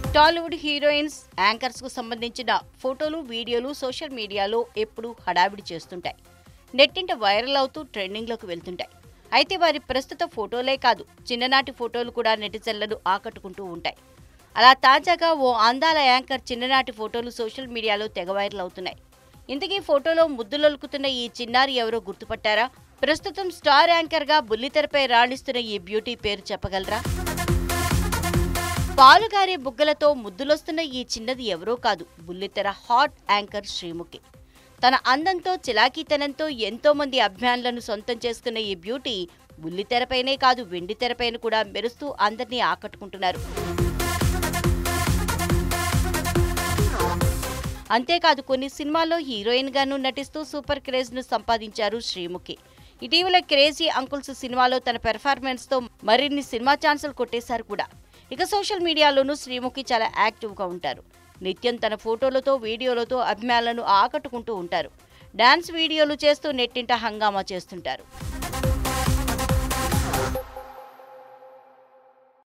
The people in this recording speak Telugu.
టాలీవుడ్ హీరోయిన్స్ యాంకర్స్ కు సంబంధించిన ఫోటోలు వీడియోలు సోషల్ మీడియాలో ఎప్పుడూ హడావిడి చేస్తుంటాయి నెట్టింట వైరల్ అవుతూ ట్రెండింగ్లోకి వెళ్తుంటాయి అయితే వారి ప్రస్తుత ఫోటోలే కాదు చిన్ననాటి ఫోటోలు కూడా నెటిజన్లను ఆకట్టుకుంటూ ఉంటాయి అలా తాజాగా ఓ అందాల యాంకర్ చిన్ననాటి ఫోటోలు సోషల్ మీడియాలో తెగ వైరల్ అవుతున్నాయి ఇంతకీ ఫోటోలో ముద్దులొలుకుతున్న ఈ చిన్నారి ఎవరో గుర్తుపట్టారా ప్రస్తుతం స్టార్ యాంకర్ గా బుల్లితెరపై రాణిస్తున్న ఈ బ్యూటీ పేరు చెప్పగలరా పాలుగారే బుగ్గలతో ముద్దులొస్తున్న ఈ చిన్నది ఎవరో కాదు బుల్లితెర హాట్ యాంకర్ శ్రీముఖి తన అందంతో చిలాకీతనంతో ఎంతో మంది అభిమానులను సొంతం చేసుకున్న ఈ బ్యూటీ బుల్లితెరపైనే కాదు వెండి తెరపైన కూడా మెరుస్తూ అందరినీ ఆకట్టుకుంటున్నారు అంతేకాదు కొన్ని సినిమాల్లో హీరోయిన్ గాను నటిస్తూ సూపర్ క్రేజ్ ను సంపాదించారు శ్రీముఖి ఇటీవల క్రేజీ అంకుల్స్ సినిమాలో తన పెర్ఫార్మెన్స్ తో మరిన్ని సినిమా ఛాన్సులు కొట్టేశారు కూడా ఇక సోషల్ మీడియాలోనూ శ్రీముఖి చాలా యాక్టివ్ గా ఉంటారు నిత్యం తన ఫోటోలతో వీడియోలతో అభిమానులను ఆకట్టుకుంటూ ఉంటారు డాన్స్ వీడియోలు చేస్తూ నెట్టింట హంగామా చేస్తుంటారు